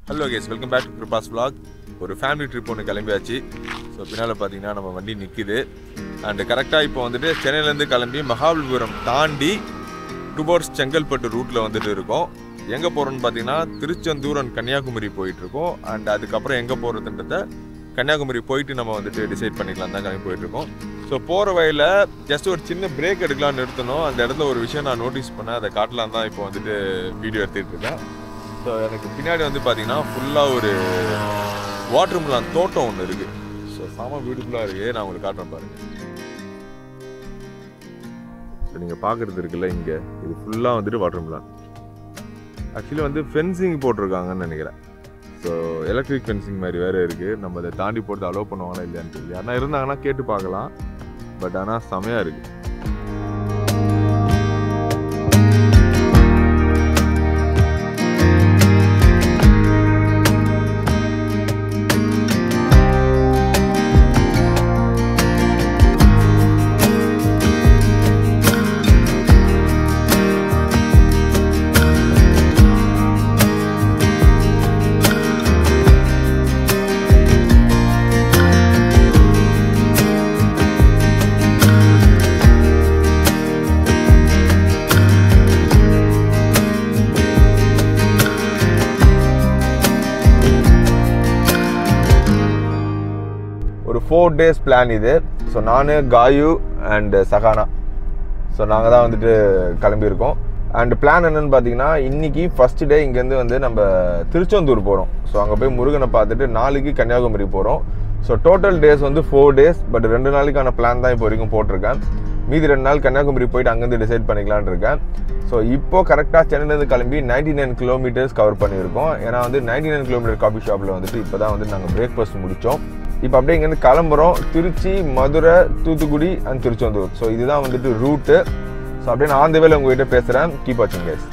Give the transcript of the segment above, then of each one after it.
hello guys welcome back to Kiruba's vlog ஒரு family trip ஒன்று கிளம்பியாச்சு ஸோ பின்னால் பார்த்தீங்கன்னா நம்ம வண்டி நிற்கிது அண்டு கரெக்டாக இப்போ வந்துட்டு சென்னையிலேருந்து கிளம்பி மகாபலிபுரம் தாண்டி டுபோர்ட்ஸ் செங்கல்பட்டு ரூட்டில் வந்துட்டு இருக்கோம் எங்கே போகிறோம்னு பார்த்தீங்கன்னா திருச்செந்தூர் அண்ட் கன்னியாகுமரி போயிட்டுருக்கோம் அண்ட் அதுக்கப்புறம் எங்கே போகிறதுன்றத கன்னியாகுமரி போயிட்டு நம்ம வந்துட்டு டிசைட் பண்ணிக்கலாம் தான் கிளம்பி போயிட்டுருக்கோம் ஸோ போகிற வழியில் ஜஸ்ட் ஒரு சின்ன பிரேக் எடுக்கலாம்னு நிறுத்தணும் அந்த இடத்துல ஒரு விஷயம் நான் நோட்டீஸ் பண்ணேன் அதை காட்டலாம் தான் இப்போ வந்துட்டு வீடியோ எடுத்துகிட்டு இருக்கேன் ஸோ எனக்கு பின்னாடி வந்து பார்த்தீங்கன்னா ஃபுல்லாக ஒரு வாட்டர் மிலான் தோட்டம் ஒன்று இருக்குது ஸோ செம பியூட்டிஃபுல்லாக இருக்குது நான் உங்களுக்கு காட்டுறேன் பாருங்கள் ஸோ நீங்கள் பார்க்குறது இருக்குல்ல இங்கே இது ஃபுல்லாக வந்துட்டு வாட்டர் மிலான் ஆக்சுவலி வந்து ஃபென்சிங் போட்டிருக்காங்கன்னு நினைக்கிறேன் ஸோ எலக்ட்ரிக் ஃபென்சிங் மாதிரி வேறு இருக்குது நம்ம அதை தாண்டி போட்டு அலோவ் பண்ணுவாங்களா இல்லையான்னு தெரியல யாருன்னா இருந்தாங்கன்னா கேட்டு பார்க்கலாம் பட் ஆனால் செமையாக இருக்குது ஒரு ஃபோர் டேஸ் பிளான் இது ஸோ நான் காயு அண்ட் சகானா ஸோ நாங்கள் தான் வந்துட்டு கிளம்பியிருக்கோம் அண்ட் பிளான் என்னன்னு பார்த்தீங்கன்னா இன்னைக்கு ஃபர்ஸ்ட் டே இங்கேருந்து வந்து நம்ம திருச்செந்தூர் போகிறோம் ஸோ அங்கே போய் முருகனை பார்த்துட்டு நாளைக்கு கன்னியாகுமரி போகிறோம் ஸோ டோட்டல் டேஸ் வந்து ஃபோர் டேஸ் பட் ரெண்டு நாளைக்கான பிளான் தான் இப்போ வரைக்கும் போட்டிருக்கேன் மீதி ரெண்டு நாள் கன்னியாகுமரி போயிட்டு அங்கேருந்து டிசைட் பண்ணிக்கலாம்னு இருக்கேன் ஸோ இப்போ கரெக்டாக சென்னையிலேருந்து கிளம்பி நைன்டி நைன் கிலோமீட்டர்ஸ் கவர் பண்ணியிருக்கோம் ஏன்னா வந்து நைன்டி நைன் கிலோமீட்டர் காஃபி ஷாப்பில் வந்துட்டு இப்போ தான் வந்து நாங்கள் பிரேக்ஃபாஸ்ட் முடித்தோம் இப்போ அப்படியே இங்கேருந்து கிளம்புறோம் திருச்சி மதுரை தூத்துக்குடி அண்ட் திருச்செந்தூர் ஸோ இதுதான் வந்துட்டு ரூட்டு ஸோ அப்படியே நான் ஆந்த வேலை உங்ககிட்ட பேசுகிறேன் கீப் வாட்சிங் கேஸ்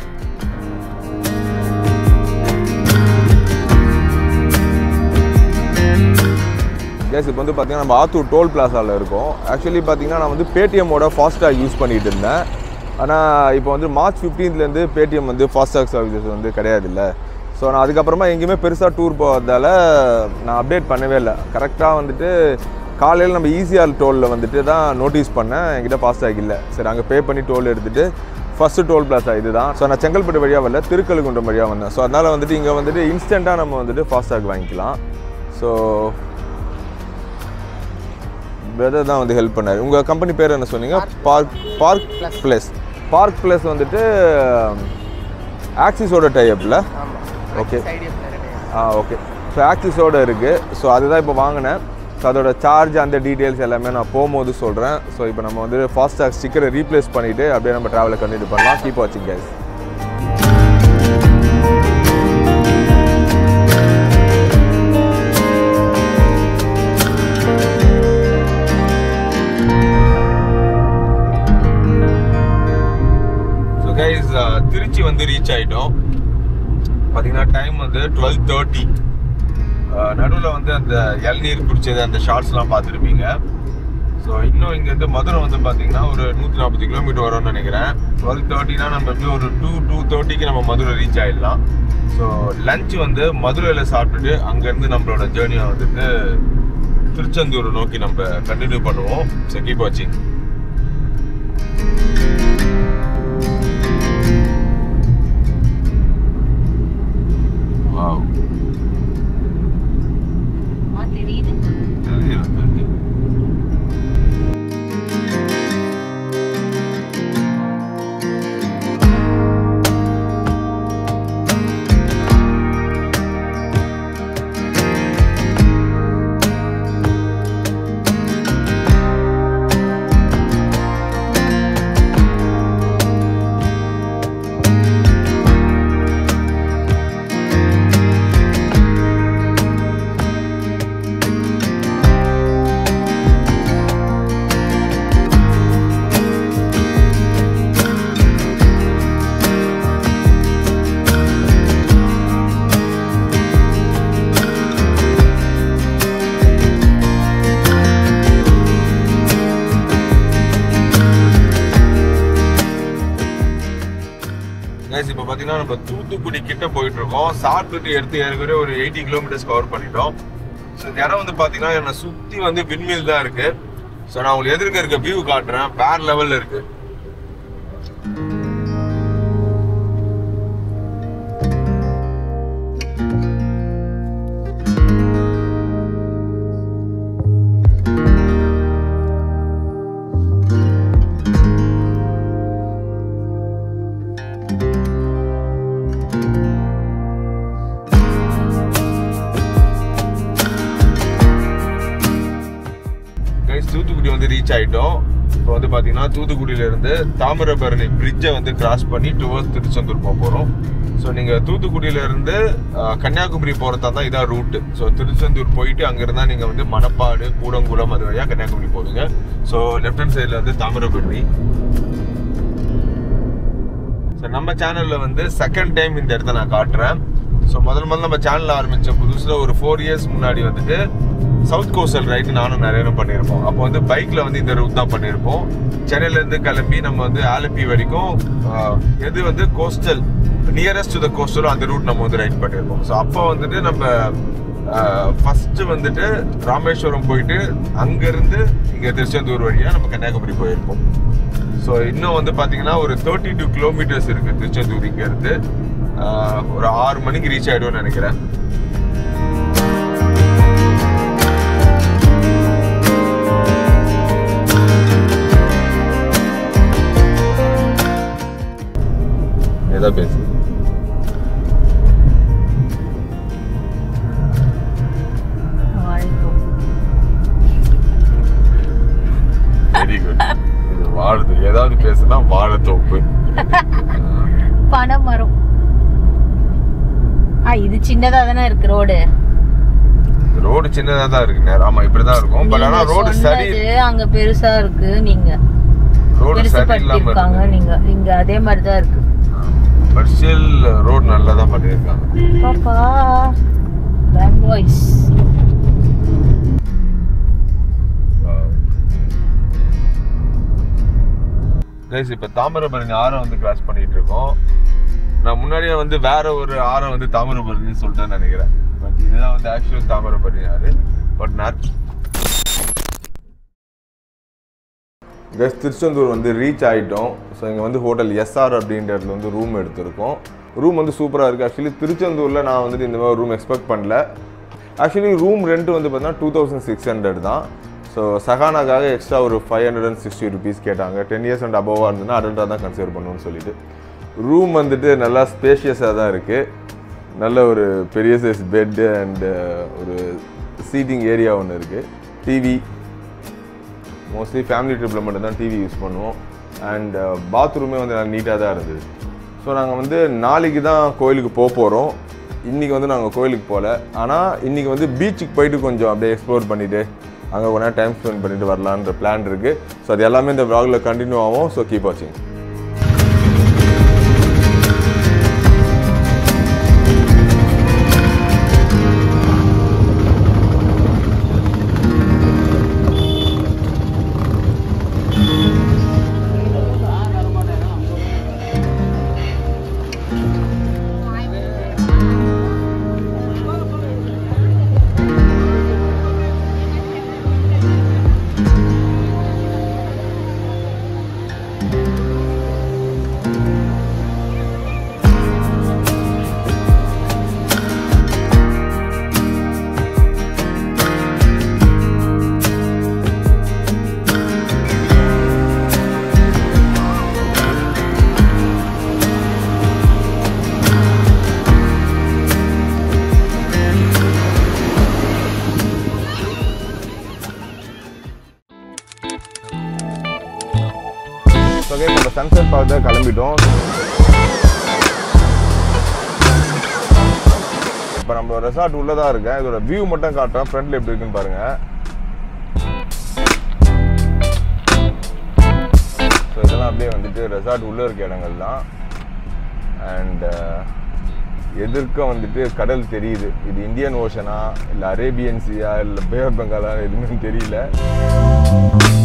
கேஸ் இப்போ வந்து பார்த்தீங்கன்னா நம்ம ஆத்தூர் டோல் பிளாசாவில் இருக்கோம் ஆக்சுவலி பார்த்தீங்கன்னா நான் வந்து பேடிஎம்மோட ஃபாஸ்டாக் யூஸ் பண்ணிட்டு இருந்தேன் ஆனால் இப்போ வந்து மார்ச் ஃபிஃப்டீன்த்லேருந்து பேடிஎம் வந்து ஃபாஸ்டாக் சர்வீசஸ் வந்து கிடையாது இல்லை ஸோ நான் அதுக்கப்புறமா எங்கேயுமே பெருசாக டூர் போகிறதால நான் அப்டேட் பண்ணவே இல்லை கரெக்டாக வந்துட்டு காலையில் நம்ம ஈசிஆர் டோலில் வந்துட்டு தான் நோட்டீஸ் பண்ணேன் என்கிட்ட ஃபாஸ்டாக் இல்லை சரி அங்கே பே பண்ணி டோல் எடுத்துகிட்டு ஃபஸ்ட்டு டோல் பிளாஸா இதுதான் ஸோ நான் செங்கல்பட்டு வழியாக வரல திருக்கழுகுன்றம் வழியாக வந்தேன் ஸோ அதனால் வந்துட்டு இங்கே வந்துட்டு இன்ஸ்டண்ட்டாக நம்ம வந்துட்டு ஃபாஸ்டாக் வாங்கிக்கலாம் ஸோ பிரதர் தான் வந்து ஹெல்ப் பண்ணார் உங்கள் கம்பெனி பேர் என்ன சொன்னீங்க park park plus park plus வந்துட்டு ஆக்சிஸோட டைப்பில் ஓகே ஆ ஓகே ஸோ ஆக்சிஸோட இருக்குது ஸோ அதுதான் இப்போ வாங்கினேன் ஸோ அதோட சார்ஜ் அந்த டீட்டெயில்ஸ் எல்லாமே நான் போகும்போது சொல்கிறேன் ஸோ இப்போ நம்ம வந்து ஃபாஸ்டாக் ஸ்டிக்கரை ரீப்ளேஸ் பண்ணிவிட்டு அப்படியே நம்ம ட்ராவலை கண்டினியூ பண்ணலாம் கீப் வாட்சிங் கேஸ் ஸோ கைஸ் திருச்சி வந்து ரீச் ஆகிட்டோம் பார்த்தீங்கன்னா டைம் வந்து டுவெல் தேர்ட்டி நடுவில் வந்து அந்த இளநீர் குடிச்சது அந்த ஷார்ட்ஸ்லாம் பார்த்துருப்பீங்க ஸோ இன்னும் இங்கேருந்து மதுரை வந்து பார்த்தீங்கன்னா ஒரு நூற்றி நாற்பது கிலோமீட்டர் வரும்னு நினைக்கிறேன் டுவெல் தேர்ட்டினா நம்ம எப்படியும் ஒரு டூ டூ தேர்ட்டிக்கு நம்ம மதுரை ரீச் ஆகிடலாம் ஸோ லஞ்ச் வந்து மதுரையில் சாப்பிட்டுட்டு அங்கேருந்து நம்மளோட ஜேர்னியை வந்துட்டு திருச்செந்தூர் நோக்கி நம்ம கண்டினியூ பண்ணுவோம் ஸோ கீப் வாட்சிங் வாவ் தெரியுது தெரியுது தெரியுது கைஸ் இப்போ பார்த்தீங்கன்னா நம்ம தூத்துக்குடி கிட்ட போயிட்டு இருக்கோம் சாப்பிட்டுட்டு எடுத்து ஏற்கனவே ஒரு எயிட்டி கிலோமீட்டர்ஸ் கவர் பண்ணிட்டோம் ஸோ இந்த இடம் வந்து பார்த்தீங்கன்னா என்னை சுற்றி வந்து விண்மில் தான் இருக்கு ஸோ நான் உங்களுக்கு எதிர்க்க இருக்க வியூ காட்டுறேன் வேற லெவலில் இருக்கு கைஸ் தூத்துக்குடி வந்து ரீச் ஆயிட்டோம் இப்போ வந்து பார்த்தீங்கன்னா தூத்துக்குடியில இருந்து தாமிரபரணி பிரிட்ஜை வந்து கிராஸ் பண்ணி டுவர்ஸ் திருச்செந்தூர் போக போகிறோம் ஸோ நீங்கள் தூத்துக்குடியில இருந்து அஹ், கன்னியாகுமரி போகிறதா தான் இதான் ரூட்டு ஸோ திருச்செந்தூர் போயிட்டு அங்கிருந்தா நீங்கள் வந்து மணப்பாடு கூடங்குளம் அது வழியாக கன்னியாகுமரி போவீங்க ஸோ லெஃப்ட் ஹேண்ட் சைடில் வந்து தாமிரபரணி ஸோ நம்ம சேனலில் வந்து செகண்ட் டைம் இந்த இடத்த நான் காட்டுறேன் ஸோ முதல் முதல்ல நம்ம சேனல் ஆரம்பித்த புதுசில் ஒரு ஃபோர் இயர்ஸ் முன்னாடி வந்துட்டு சவுத் கோஸ்டல் ரைடு நானும் நிறைய நேரம் பண்ணியிருப்போம் அப்போ வந்து பைக்கில் வந்து இந்த ரூட் தான் பண்ணியிருப்போம் சென்னையிலேருந்து கிளம்பி நம்ம வந்து ஆலப்பி வரைக்கும் ஆஹ், எது வந்து கோஸ்டல் நியரஸ்ட் டு த கோஸ்டலோ அந்த ரூட் நம்ம வந்து ரைட் பண்ணியிருப்போம் ஸோ அப்போ வந்துட்டு நம்ம ஃபர்ஸ்ட் வந்துட்டு ராமேஸ்வரம் போயிட்டு அங்கேருந்து இங்கே திருச்செந்தூர் வழியாக நம்ம கன்னியாகுமரி போயிருப்போம் ஸோ இன்னும் வந்து பார்த்தீங்கன்னா ஒரு தேர்ட்டி டூ கிலோமீட்டர்ஸ் இருக்கு திருச்செந்தூர் இங்க இருந்து ஆஹ் ஒரு ஆறு மணிக்கு ரீச் ஆயிடும்னு நினைக்கிறேன் ஏதா பேசு வெரி குட் இது வாழுது ஏதாவது பேசுனா வாழைத்தோப்பு பனை மரம் ஆ இது சின்னதா தானே இருக்கு ரோடு ரோடு சின்னதா தான் இருக்கு நேரம் ஆமா இப்படிதான் இருக்கும் பட் ஆனா நீங்க ரோடு சரி சொன்னது அங்க பெருசா இருக்கு நீங்க ரோடு பெருசு சரி இல்லாம படுத்திருக்காங்க இருக்கு நீங்க இங்க அதே மாதிரி தான் இருக்கு பட் ஸ்டில் ரோடு நல்லா தான் பண்ணியிருக்காங்க பாப்பா பேட் பாய்ஸ் கைஸ் இப்போ தாமிரபரணி ஆறை வந்து கிராஸ் பண்ணிட்டு இருக்கோம் நான் முன்னாடியே வந்து வேற ஒரு ஆறை வந்து தாமிரபரணி சொல்லிட்டேன்னு நினைக்கிறேன் பட் இதுதான் வந்து ஆக்சுவல் தாமிரபரணி ஆறு பட் நான் கஸ் திருச்செந்தூர் வந்து ரீச் ஆகிட்டோம் ஸோ இங்கே வந்து ஹோட்டல் எஸ்ஆர் அப்படின்ற இடத்துல வந்து ரூம் எடுத்திருக்கோம் ரூம் வந்து சூப்பராக இருக்குது ஆக்சுவலி திருச்செந்தூரில் நான் வந்துட்டு இந்த மாதிரி ரூம் எக்ஸ்பெக்ட் பண்ணல ஆக்சுவலி ரூம் ரெண்ட் வந்து பார்த்தீங்கன்னா டூ தௌசண்ட் சிக்ஸ் ஹண்ட்ரட் தான் ஸோ சகானாக்காக எக்ஸ்ட்ரா ஒரு five hundred and sixty rupees கேட்டாங்க டென் இயர்ஸ் அண்ட் அபோவாக இருந்ததுன்னா அடல்ட்டாக தான் கன்சிடர் பண்ணணும்னு சொல்லிட்டு ரூம் வந்துட்டு நல்லா ஸ்பேஷியஸாக தான் இருக்குது நல்ல ஒரு பெரிய சைஸ் பெட்டு அண்டு ஒரு சீட்டிங் ஏரியா ஒன்று இருக்குது டிவி மோஸ்ட்லி ஃபேமிலி ட்ரிப்பில் மட்டும்தான் டிவி யூஸ் பண்ணுவோம் அண்ட் பாத்ரூமே வந்து நல்லா நீட்டாக தான் இருந்தது ஸோ நாங்கள் வந்து நாளைக்கு தான் கோயிலுக்கு போக போகிறோம் இன்றைக்கி வந்து நாங்கள் கோயிலுக்கு போகல ஆனால் இன்றைக்கி வந்து பீச்சுக்கு போயிட்டு கொஞ்சம் அப்படியே எக்ஸ்ப்ளோர் பண்ணிவிட்டு அங்கே கொஞ்ச நேரம் டைம் ஸ்பெண்ட் பண்ணிட்டு வரலான்ற பிளான் இருக்குது ஸோ அது எல்லாமே இந்த vlogல கண்டினியூ ஆகும் ஸோ கீப் வாட்சிங் ஸோ ஓகே நம்ம சன்செட் பார்த்து கிளம்பிட்டோம் இப்போ நம்ம ரெசார்ட் உள்ளே தான் இருக்கேன் இதோட வியூ மட்டும் காட்டுறேன் ஃப்ரண்ட்ல எப்படி இருக்குன்னு பாருங்க ஸோ இதெல்லாம் அப்படியே வந்துட்டு ரெசார்ட் உள்ளே இருக்க இடங்கள் தான் அண்ட் எதிர்க்க வந்துட்டு கடல் தெரியுது இது இந்தியன் ஓஷனா இல்லை அரேபியன் சீயா இல்லை பே ஆஃப் பெங்காலா எதுவுமே தெரியல